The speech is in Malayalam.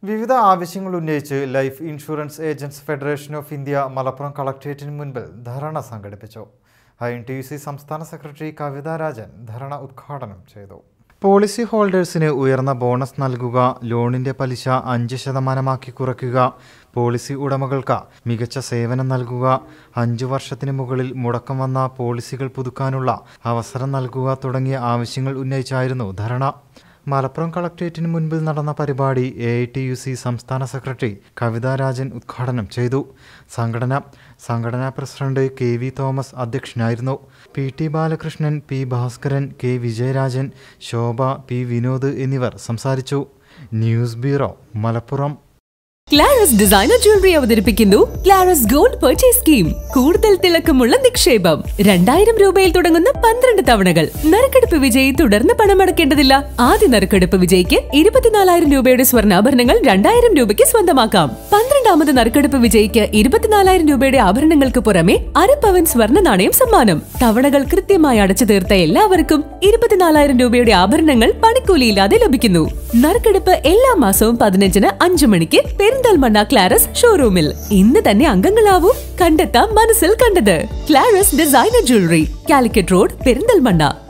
വിവിധ ആവശ്യങ്ങൾ ഉന്നയിച്ച് life insurance agents federation of India Malappuram കളക്ട്രേറ്റിന് മുൻപിൽ ധർണ സംഘടിപ്പിച്ചു I N T U C സംസ്ഥാന സെക്രട്ടറി കവിത രാജൻ ധർണ ഉദ്ഘാടനം ചെയ്തു പോളിസി ഹോൾഡേഴ്സിന് ഉയർന്ന ബോണസ് നൽകുക ലോണിന്റെ പലിശ അഞ്ച് ശതമാനമാക്കി കുറയ്ക്കുക പോളിസി ഉടമകൾക്ക് മികച്ച സേവനം നൽകുക അഞ്ചു വർഷത്തിന് മുകളിൽ മുടക്കം വന്ന പോളിസികൾ പുതുക്കാനുള്ള അവസരം നൽകുക തുടങ്ങിയ ആവശ്യങ്ങൾ ഉന്നയിച്ചായിരുന്നു ധർണ മലപ്പുറം കളക്ട്രേറ്റിന് മുൻപിൽ നടന്ന പരിപാടി A I T U C സംസ്ഥാന സെക്രട്ടറി കവിത രാജൻ ഉദ്ഘാടനം ചെയ്തു സംഘടന സംഘടനാ പ്രസിഡന്റ് കെ വി തോമസ് അധ്യക്ഷനായിരുന്നു P T Balakrishnan P Bhaskaran K Vijayarajan Shobha P Vinod എന്നിവർ സംസാരിച്ചു news bureau Malappuram Claras designer jewellery അവതരിപ്പിക്കുന്നു ക്ലാരസ് ഗോൾഡ് പർച്ചേസ് സ്കീം കൂടുതൽ തിളക്കമുള്ള നിക്ഷേപം രണ്ടായിരം രൂപയിൽ തുടങ്ങുന്ന പന്ത്രണ്ട് തവണകൾ നറുക്കെടുപ്പ് വിജയി തുടർന്ന് പണമടക്കേണ്ടതില്ല ആദ്യ നറുക്കെടുപ്പ് വിജയിക്ക് ഇരുപത്തിനാലായിരം രൂപയുടെ സ്വർണ്ണാഭരണങ്ങൾ രണ്ടായിരം രൂപയ്ക്ക് സ്വന്തമാക്കാം പന്ത്രണ്ടാമത് നറുക്കെടുപ്പ് വിജയിക്ക് ഇരുപത്തിനാലായിരം രൂപയുടെ ആഭരണങ്ങൾക്ക് പുറമെ അരപ്പവൻ സ്വർണ്ണ നാണയം സമ്മാനം തവണകൾ കൃത്യമായി അടച്ചു തീർത്ത എല്ലാവർക്കും ഇരുപത്തിനാലായിരം രൂപയുടെ ആഭരണങ്ങൾ പണിക്കൂലിയില്ലാതെ ലഭിക്കുന്നു നറുക്കെടുപ്പ് എല്ലാ മാസവും പതിനഞ്ചിന് അഞ്ചു മണിക്ക് പെരിന്തൽമണ്ണ ക്ലാരസ് ഷോറൂമിൽ ഇന്ന് തന്നെ അംഗങ്ങളാവൂ കണ്ടെത്താം മനസ്സിൽ കണ്ടത് Claras designer jewellery Calicut road Perinthalmanna